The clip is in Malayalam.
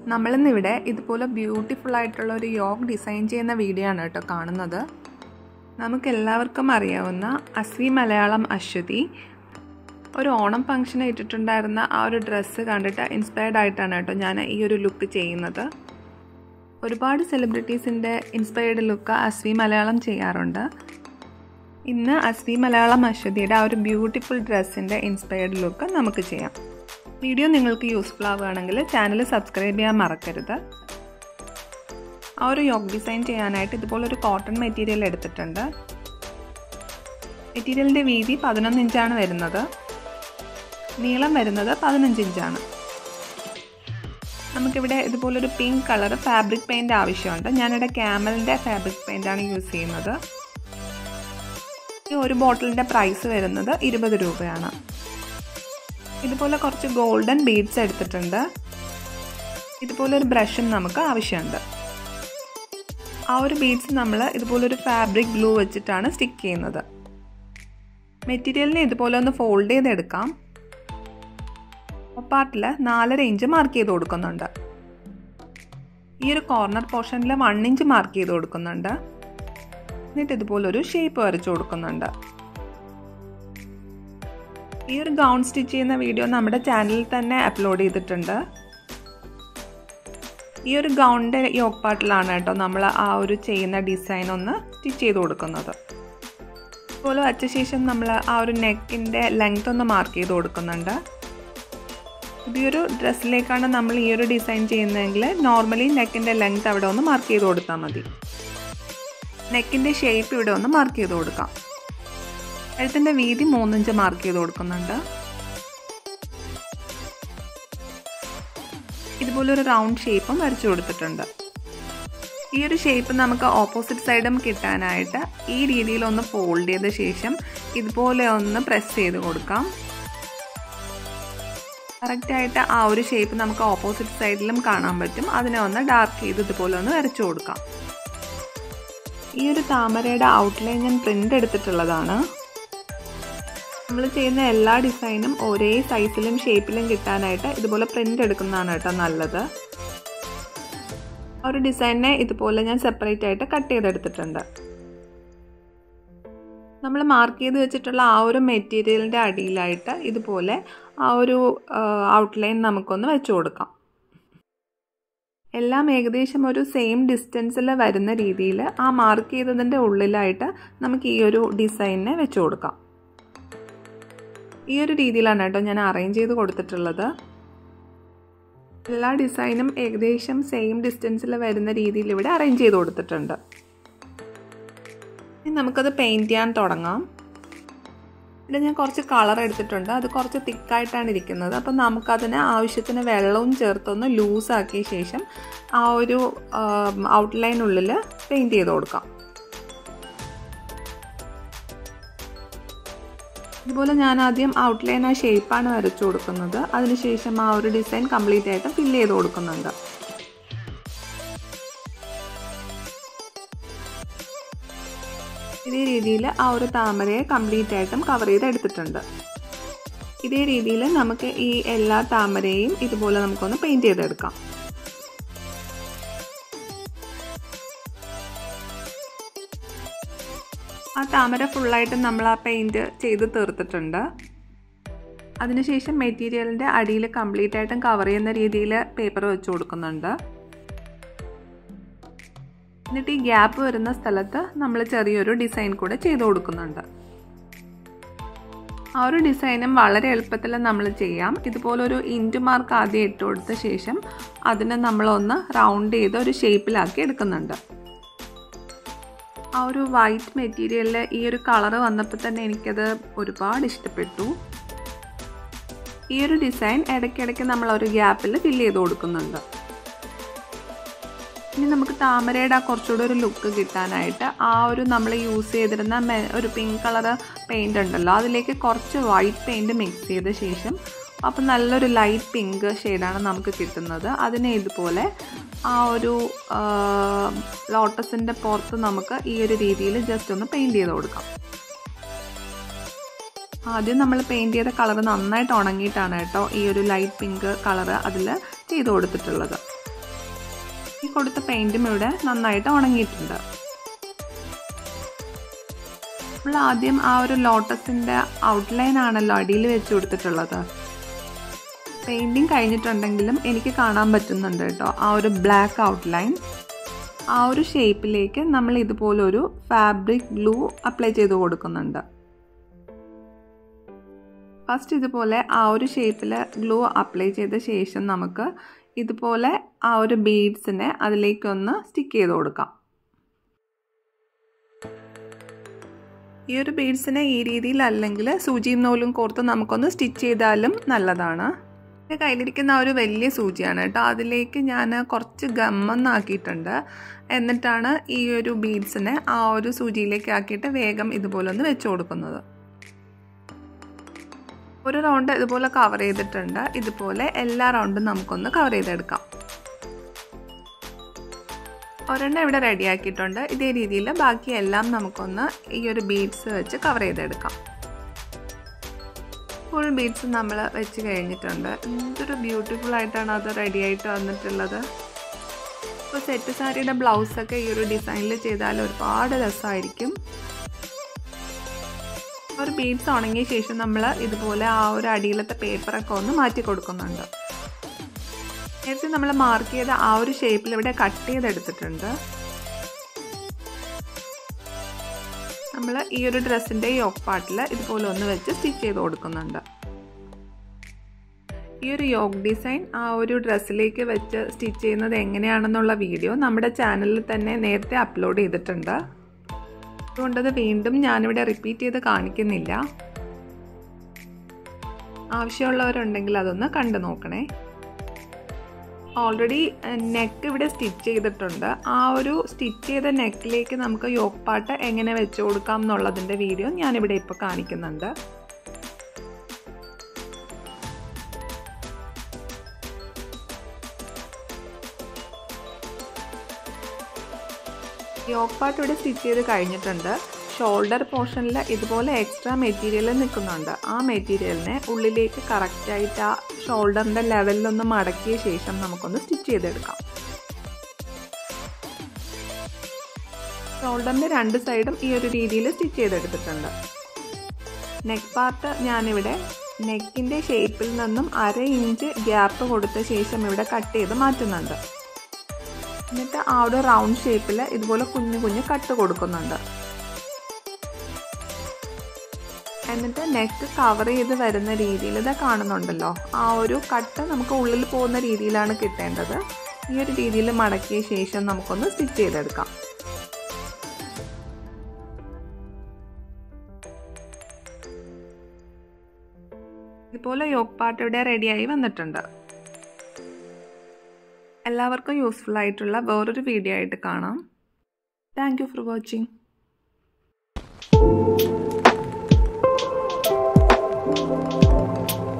നമ്മളിന്നിവിടെ ഇതുപോലെ ബ്യൂട്ടിഫുൾ ആയിട്ടുള്ള ഒരു യോഗ് ഡിസൈൻ ചെയ്യുന്ന വീഡിയോ ആണ് കേട്ടോ കാണുന്നത് നമുക്ക് എല്ലാവർക്കും അറിയാവുന്ന അസ്വി മലയാളം അശ്വതി ഒരു ഓണം ഫംഗ്ഷന് ഇട്ടിട്ടുണ്ടായിരുന്ന ആ ഒരു ഡ്രസ്സ് കണ്ടിട്ട് ഇൻസ്പയർഡ് ആയിട്ടാണ് കേട്ടോ ഞാൻ ഈ ഒരു ലുക്ക് ചെയ്യുന്നത് ഒരുപാട് സെലിബ്രിറ്റീസിൻ്റെ ഇൻസ്പയർഡ് ലുക്ക് അസ്വി മലയാളം ചെയ്യാറുണ്ട് ഇന്ന് അസ്വി മലയാളം അശ്വതിയുടെ ആ ഒരു ബ്യൂട്ടിഫുൾ ഡ്രസ്സിൻ്റെ ഇൻസ്പയർഡ് ലുക്ക് നമുക്ക് ചെയ്യാം വീഡിയോ നിങ്ങൾക്ക് യൂസ്ഫുൾ ആവുകയാണെങ്കിൽ ചാനൽ സബ്സ്ക്രൈബ് ചെയ്യാൻ മറക്കരുത് ആ ഒരു യോഗ് ഡിസൈൻ ചെയ്യാനായിട്ട് ഇതുപോലൊരു കോട്ടൺ മെറ്റീരിയൽ എടുത്തിട്ടുണ്ട് മെറ്റീരിയലിൻ്റെ വീതി പതിനൊന്ന് ഇഞ്ചാണ് വരുന്നത് നീളം വരുന്നത് പതിനഞ്ച് ഇഞ്ചാണ് നമുക്കിവിടെ ഇതുപോലൊരു പിങ്ക് കളർ ഫാബ്രിക് പെയിൻ്റ് ആവശ്യമുണ്ട് ഞാനിവിടെ ക്യാമലിൻ്റെ ഫാബ്രിക് പെയിൻ്റാണ് യൂസ് ചെയ്യുന്നത് ഈ ഒരു ബോട്ടിലിൻ്റെ പ്രൈസ് വരുന്നത് ഇരുപത് രൂപയാണ് ഇതുപോലെ കുറച്ച് ഗോൾഡൻ ബീഡ്സ് എടുത്തിട്ടുണ്ട് ഇതുപോലെ ഒരു ബ്രഷും നമുക്ക് ആവശ്യമുണ്ട് ആ ഒരു ബീഡ്സ് നമ്മൾ ഇതുപോലൊരു ഫാബ്രിക് ഗ്ലൂ വെച്ചിട്ടാണ് സ്റ്റിക്ക് ചെയ്യുന്നത് മെറ്റീരിയലിനെ ഇതുപോലെ ഒന്ന് ഫോൾഡ് ചെയ്തെടുക്കാം പാർട്ടിൽ നാലര ഇഞ്ച് മാർക്ക് ചെയ്ത് കൊടുക്കുന്നുണ്ട് ഈ ഒരു കോർണർ പോർഷനിൽ വൺ ഇഞ്ച് മാർക്ക് ചെയ്ത് കൊടുക്കുന്നുണ്ട് എന്നിട്ട് ഇതുപോലൊരു ഷേപ്പ് വരച്ചു കൊടുക്കുന്നുണ്ട് ഈ ഒരു ഗൗൺ സ്റ്റിച്ച് ചെയ്യുന്ന വീഡിയോ നമ്മുടെ ചാനലിൽ തന്നെ അപ്ലോഡ് ചെയ്തിട്ടുണ്ട് ഈ ഒരു ഗൗണിൻ്റെ യോഗ് പാർട്ടിലാണ് കേട്ടോ നമ്മൾ ആ ഒരു ചെയ്യുന്ന ഡിസൈൻ ഒന്ന് സ്റ്റിച്ച് ചെയ്ത് കൊടുക്കുന്നത് അതുപോലെ വച്ച ശേഷം നമ്മൾ ആ ഒരു നെക്കിൻ്റെ ലെങ്ത് ഒന്ന് മാർക്ക് ചെയ്ത് കൊടുക്കുന്നുണ്ട് ഈ ഒരു ഡ്രസ്സിലേക്കാണ് നമ്മൾ ഈ ഒരു ഡിസൈൻ ചെയ്യുന്നതെങ്കിൽ നോർമലി നെക്കിൻ്റെ ലെങ്ത് അവിടെ ഒന്ന് മാർക്ക് ചെയ്ത് കൊടുത്താൽ മതി നെക്കിൻ്റെ ഷേപ്പ് ഇവിടെ ഒന്ന് മാർക്ക് ചെയ്ത് കൊടുക്കാം എഴുത്തിൻ്റെ വീതി മൂന്നിഞ്ച് മാർക്ക് ചെയ്ത് കൊടുക്കുന്നുണ്ട് ഇതുപോലെ ഒരു റൗണ്ട് ഷേപ്പും വരച്ചു കൊടുത്തിട്ടുണ്ട് ഈ ഒരു ഷേപ്പ് നമുക്ക് ഓപ്പോസിറ്റ് സൈഡും കിട്ടാനായിട്ട് ഈ രീതിയിൽ ഒന്ന് ഫോൾഡ് ചെയ്ത ശേഷം ഇതുപോലെ ഒന്ന് പ്രസ് ചെയ്ത് കൊടുക്കാം കറക്റ്റായിട്ട് ആ ഒരു ഷേപ്പ് നമുക്ക് ഓപ്പോസിറ്റ് സൈഡിലും കാണാൻ പറ്റും അതിനെ ഒന്ന് ഡാർക്ക് ചെയ്ത് ഇതുപോലെ ഒന്ന് വരച്ചു കൊടുക്കാം ഈ ഒരു താമരയുടെ ഔട്ട്ലൈൻ ഞാൻ പ്രിൻ്റ് എടുത്തിട്ടുള്ളതാണ് നമ്മൾ ചെയ്യുന്ന എല്ലാ ഡിസൈനും ഒരേ സൈസിലും ഷേപ്പിലും കിട്ടാനായിട്ട് ഇതുപോലെ പ്രിൻ്റ് എടുക്കുന്നതാണ് കേട്ടോ നല്ലത് ഒരു ഡിസൈനെ ഇതുപോലെ ഞാൻ സെപ്പറേറ്റ് ആയിട്ട് കട്ട് ചെയ്തെടുത്തിട്ടുണ്ട് നമ്മൾ മാർക്ക് ചെയ്ത് വെച്ചിട്ടുള്ള ആ ഒരു മെറ്റീരിയലിൻ്റെ അടിയിലായിട്ട് ഇതുപോലെ ആ ഒരു ഔട്ട്ലൈൻ നമുക്കൊന്ന് വെച്ച് കൊടുക്കാം എല്ലാം ഏകദേശം ഒരു സെയിം ഡിസ്റ്റൻസിൽ വരുന്ന രീതിയിൽ ആ മാർക്ക് ചെയ്തതിൻ്റെ ഉള്ളിലായിട്ട് നമുക്ക് ഈ ഒരു ഡിസൈനിനെ വെച്ച് കൊടുക്കാം ഈ ഒരു രീതിയിലാണ് കേട്ടോ ഞാൻ അറേഞ്ച് ചെയ്ത് കൊടുത്തിട്ടുള്ളത് എല്ലാ ഡിസൈനും ഏകദേശം സെയിം ഡിസ്റ്റൻസിൽ വരുന്ന രീതിയിൽ ഇവിടെ അറേഞ്ച് ചെയ്ത് കൊടുത്തിട്ടുണ്ട് ഇനി നമുക്കത് പെയിൻറ്റ് ചെയ്യാൻ തുടങ്ങാം ഇവിടെ ഞാൻ കുറച്ച് കളർ എടുത്തിട്ടുണ്ട് അത് കുറച്ച് തിക്കായിട്ടാണ് ഇരിക്കുന്നത് അപ്പം നമുക്കതിന് ആവശ്യത്തിന് വെള്ളവും ചേർത്തൊന്ന് ലൂസാക്കിയ ശേഷം ആ ഒരു ഔട്ട്ലൈനുള്ളിൽ പെയിൻറ്റ് ചെയ്ത് കൊടുക്കാം ഇതുപോലെ ഞാൻ ആദ്യം ഔട്ട്ലൈൻ ആ ഷേപ്പാണ് വരച്ചു കൊടുക്കുന്നത് അതിനുശേഷം ആ ഒരു ഡിസൈൻ കംപ്ലീറ്റ് ആയിട്ട് ഫില്ല് ചെയ്ത് കൊടുക്കുന്നുണ്ട് ഇതേ രീതിയിൽ ആ ഒരു താമരയെ കംപ്ലീറ്റ് ആയിട്ടും കവർ ചെയ്ത് എടുത്തിട്ടുണ്ട് ഇതേ രീതിയിൽ നമുക്ക് ഈ എല്ലാ താമരയും ഇതുപോലെ നമുക്കൊന്ന് പെയിൻറ്റ് ചെയ്തെടുക്കാം ആ താമര ഫുള്ളായിട്ട് നമ്മൾ ആ പെയിൻറ്റ് ചെയ്ത് തീർത്തിട്ടുണ്ട് അതിനുശേഷം മെറ്റീരിയലിൻ്റെ അടിയിൽ കംപ്ലീറ്റ് ആയിട്ടും കവർ ചെയ്യുന്ന രീതിയിൽ പേപ്പർ വെച്ച് കൊടുക്കുന്നുണ്ട് എന്നിട്ട് ഈ ഗ്യാപ്പ് വരുന്ന സ്ഥലത്ത് നമ്മൾ ചെറിയൊരു ഡിസൈൻ കൂടെ ചെയ്ത് കൊടുക്കുന്നുണ്ട് ആ ഒരു ഡിസൈനും വളരെ എളുപ്പത്തിൽ നമ്മൾ ചെയ്യാം ഇതുപോലൊരു ഇൻറ്റു മാർക്ക് ആദ്യം ഇട്ട് കൊടുത്ത ശേഷം അതിനെ നമ്മളൊന്ന് റൗണ്ട് ചെയ്ത് ഒരു ഷേപ്പിലാക്കി എടുക്കുന്നുണ്ട് ആ ഒരു വൈറ്റ് മെറ്റീരിയലിൽ ഈ ഒരു കളറ് വന്നപ്പോൾ തന്നെ എനിക്കത് ഒരുപാട് ഇഷ്ടപ്പെട്ടു ഈ ഒരു ഡിസൈൻ ഇടയ്ക്കിടയ്ക്ക് നമ്മൾ ഒരു ഗ്യാപ്പിൽ ഫില്ല് ചെയ്ത് കൊടുക്കുന്നുണ്ട് ഇനി നമുക്ക് താമരയുടെ ആ കുറച്ചുകൂടെ ഒരു ലുക്ക് കിട്ടാനായിട്ട് ആ ഒരു നമ്മൾ യൂസ് ചെയ്തിരുന്ന ഒരു പിങ്ക് കളർ പെയിൻ്റ് ഉണ്ടല്ലോ അതിലേക്ക് കുറച്ച് വൈറ്റ് പെയിൻറ് മിക്സ് ചെയ്ത ശേഷം അപ്പം നല്ലൊരു ലൈറ്റ് പിങ്ക് ഷെയ്ഡാണ് നമുക്ക് കിട്ടുന്നത് അതിനെ ഇതുപോലെ ആ ഒരു ലോട്ടസിൻ്റെ പുറത്ത് നമുക്ക് ഈ ഒരു രീതിയിൽ ജസ്റ്റ് ഒന്ന് പെയിൻറ് ചെയ്ത് കൊടുക്കാം ആദ്യം നമ്മൾ പെയിൻറ് ചെയ്ത കളർ നന്നായിട്ട് ഉണങ്ങിയിട്ടാണ് കേട്ടോ ഈ ഒരു ലൈറ്റ് പിങ്ക് കളർ അതിൽ ചെയ്ത് കൊടുത്തിട്ടുള്ളത് ഈ കൊടുത്ത പെയിൻറ്റും ഇവിടെ നന്നായിട്ട് ഉണങ്ങിയിട്ടുണ്ട് നമ്മൾ ആദ്യം ആ ഒരു ലോട്ടസിൻ്റെ ഔട്ട്ലൈൻ ആണല്ലോ അടിയിൽ വെച്ച് കൊടുത്തിട്ടുള്ളത് പെയിൻറ്റിങ് കഴിഞ്ഞിട്ടുണ്ടെങ്കിലും എനിക്ക് കാണാൻ പറ്റുന്നുണ്ട് കേട്ടോ ആ ഒരു ബ്ലാക്ക് ഔട്ട്ലൈൻ ആ ഒരു ഷേപ്പിലേക്ക് നമ്മൾ ഇതുപോലൊരു ഫാബ്രിക് ഗ്ലൂ അപ്ലൈ ചെയ്ത് കൊടുക്കുന്നുണ്ട് ഫസ്റ്റ് ഇതുപോലെ ആ ഒരു ഷേപ്പിൽ ഗ്ലൂ അപ്ലൈ ചെയ്ത ശേഷം നമുക്ക് ഇതുപോലെ ആ ഒരു ബീഡ്സിനെ അതിലേക്കൊന്ന് സ്റ്റിക്ക് ചെയ്ത് കൊടുക്കാം ഈ ഒരു ബീഡ്സിനെ ഈ രീതിയിൽ അല്ലെങ്കിൽ സൂചിയും നൂലും കോർത്ത് നമുക്കൊന്ന് സ്റ്റിച്ച് ചെയ്താലും നല്ലതാണ് എൻ്റെ കയ്യിലിരിക്കുന്ന ആ ഒരു വലിയ സൂചിയാണ് കേട്ടോ അതിലേക്ക് ഞാൻ കുറച്ച് ഗമ്മെന്നാക്കിയിട്ടുണ്ട് എന്നിട്ടാണ് ഈ ഒരു ബീഡ്സിനെ ആ ഒരു സൂചിയിലേക്ക് ആക്കിയിട്ട് വേഗം ഇതുപോലെ ഒന്ന് വെച്ച് കൊടുക്കുന്നത് ഒരു റൗണ്ട് ഇതുപോലെ കവർ ചെയ്തിട്ടുണ്ട് ഇതുപോലെ എല്ലാ റൗണ്ടും നമുക്കൊന്ന് കവർ ചെയ്തെടുക്കാം ഒരെണ്ണം ഇവിടെ റെഡിയാക്കിയിട്ടുണ്ട് ഇതേ രീതിയിൽ ബാക്കി എല്ലാം നമുക്കൊന്ന് ഈ ഒരു ബീഡ്സ് വെച്ച് കവർ ചെയ്തെടുക്കാം ഫുൾ ബീഡ്സ് നമ്മൾ വെച്ച് കഴിഞ്ഞിട്ടുണ്ട് എന്തൊരു ബ്യൂട്ടിഫുൾ ആയിട്ടാണ് അത് റെഡി ആയിട്ട് വന്നിട്ടുള്ളത് ഇപ്പോൾ സെറ്റ് സാരിയുടെ ബ്ലൗസൊക്കെ ഈ ഒരു ഡിസൈനിൽ ചെയ്താൽ ഒരുപാട് രസമായിരിക്കും ഒരു ബീഡ്സ് ഉണങ്ങിയ ശേഷം നമ്മൾ ഇതുപോലെ ആ ഒരു അടിയിലത്തെ പേപ്പറൊക്കെ ഒന്ന് മാറ്റി കൊടുക്കുന്നുണ്ട് നേരത്തെ നമ്മൾ മാർക്ക് ചെയ്ത ആ ഒരു ഷേപ്പിൽ ഇവിടെ കട്ട് ചെയ്തെടുത്തിട്ടുണ്ട് നമ്മൾ ഈ ഒരു ഡ്രസ്സിൻ്റെ യോക്ക് പാർട്ടിൽ ഇതുപോലെ ഒന്ന് വെച്ച് സ്റ്റിച്ച് ചെയ്ത് കൊടുക്കുന്നുണ്ട് ഈ ഒരു യോക്ക് ഡിസൈൻ ആ ഒരു ഡ്രസ്സിലേക്ക് വെച്ച് സ്റ്റിച്ച് ചെയ്യുന്നത് എങ്ങനെയാണെന്നുള്ള വീഡിയോ നമ്മുടെ ചാനലിൽ തന്നെ നേരത്തെ അപ്ലോഡ് ചെയ്തിട്ടുണ്ട് അതുകൊണ്ടത് വീണ്ടും ഞാനിവിടെ റിപ്പീറ്റ് ചെയ്ത് കാണിക്കുന്നില്ല ആവശ്യമുള്ളവരുണ്ടെങ്കിൽ അതൊന്ന് കണ്ടു നോക്കണേ ഓൾറെഡി നെക്ക് ഇവിടെ സ്റ്റിച്ച് ചെയ്തിട്ടുണ്ട് ആ ഒരു സ്റ്റിച്ച് ചെയ്ത നെക്കിലേക്ക് നമുക്ക് യോക്ക് പാട്ട് എങ്ങനെ വെച്ച് കൊടുക്കാം എന്നുള്ളതിൻ്റെ വീഡിയോ ഞാനിവിടെ ഇപ്പോൾ കാണിക്കുന്നുണ്ട് യോക്ക് പാട്ട് ഇവിടെ സ്റ്റിച്ച് ചെയ്ത് കഴിഞ്ഞിട്ടുണ്ട് ഷോൾഡർ പോർഷനിൽ ഇതുപോലെ എക്സ്ട്രാ മെറ്റീരിയൽ നിൽക്കുന്നുണ്ട് ആ മെറ്റീരിയലിനെ ഉള്ളിലേക്ക് കറക്റ്റായിട്ട് ആ ഷോൾഡറിൻ്റെ ലെവലിലൊന്ന് മടക്കിയ ശേഷം നമുക്കൊന്ന് സ്റ്റിച്ച് ചെയ്തെടുക്കാം ഷോൾഡറിൻ്റെ രണ്ട് സൈഡും ഈ ഒരു രീതിയിൽ സ്റ്റിച്ച് ചെയ്തെടുത്തിട്ടുണ്ട് നെക്ക് പാർട്ട് ഞാനിവിടെ നെക്കിൻ്റെ ഷേപ്പിൽ നിന്നും അര ഇഞ്ച് ഗ്യാപ്പ് കൊടുത്ത ശേഷം ഇവിടെ കട്ട് ചെയ്ത് മാറ്റുന്നുണ്ട് എന്നിട്ട് ആ ഒരു റൗണ്ട് ഷേപ്പിൽ ഇതുപോലെ കുഞ്ഞു കുഞ്ഞു കട്ട് കൊടുക്കുന്നുണ്ട് എന്നിട്ട് നെക്ക് കവർ ചെയ്ത് വരുന്ന രീതിയിൽ ഇത് കാണുന്നുണ്ടല്ലോ ആ ഒരു കട്ട് നമുക്ക് ഉള്ളിൽ പോകുന്ന രീതിയിലാണ് കിട്ടേണ്ടത് ഈ ഒരു രീതിയിൽ മടക്കിയ ശേഷം നമുക്കൊന്ന് സ്റ്റിച്ച് ചെയ്തെടുക്കാം ഇതുപോലെ യോക്ക് പാർട്ട് ഇവിടെ റെഡിയായി വന്നിട്ടുണ്ട് എല്ലാവർക്കും യൂസ്ഫുൾ ആയിട്ടുള്ള വേറൊരു വീഡിയോ ആയിട്ട് കാണാം thank you for watching Thank you.